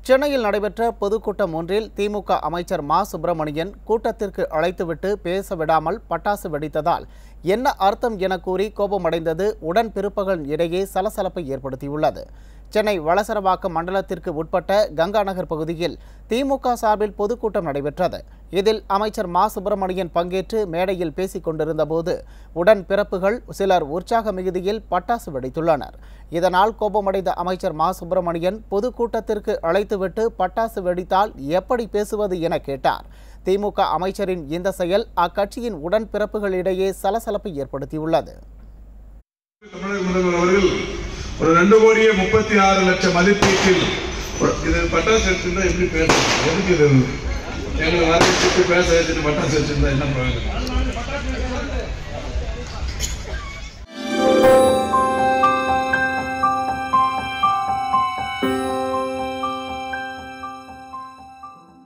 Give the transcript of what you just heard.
சென்னையில் நடைபெற்ற பொதுக்கூட்டம் ஒன்றில் திமுக அமைச்சர் மா சுப்பிரமணியன் கூட்டத்திற்கு அழைத்துவிட்டு பேச விடாமல் பட்டாசு வெடித்ததால் என்ன அர்த்தம் என கூறி கோபமடைந்தது உடன் பிற்பகல் இடையே சலசலப்பை ஏற்படுத்தியுள்ளது சென்னை வளசரவாக்கம் மண்டலத்திற்கு உட்பட்ட கங்கா நகர் பகுதியில் திமுக சார்பில் பொதுக்கூட்டம் நடைபெற்றது இதில் அமைச்சர் மா சுப்பிரமணியன் பங்கேற்று மேடையில் பேசிக் கொண்டிருந்த போது உடன் பிறப்புகள் சிலர் உற்சாக மிகுதியில் பட்டாசு வெடித்துள்ளனர் இதனால் கோபமடைந்த அமைச்சர் மா சுப்பிரமணியன் பொதுக்கூட்டத்திற்கு அழைத்துவிட்டு பட்டாசு வெடித்தால் எப்படி பேசுவது என கேட்டார் திமுக அமைச்சரின் இந்த செயல் அக்கட்சியின் உடன் பிறப்புகளிடையே சலசலப்பை ஏற்படுத்தியுள்ளது தமிழக முதல்வர் அவர்கள் ஒரு ரெண்டு கோடியே முப்பத்தி ஆறு லட்சம் மதிப்பீட்டில் ஒரு- இது பட்டாசு வச்சிருந்தா எப்படி பேசணும் எதுக்கு இது எங்களை வரவேற்று பேச வச்சுட்டு பட்டாசு வச்சிருந்தா என்ன பிரயோஜனம்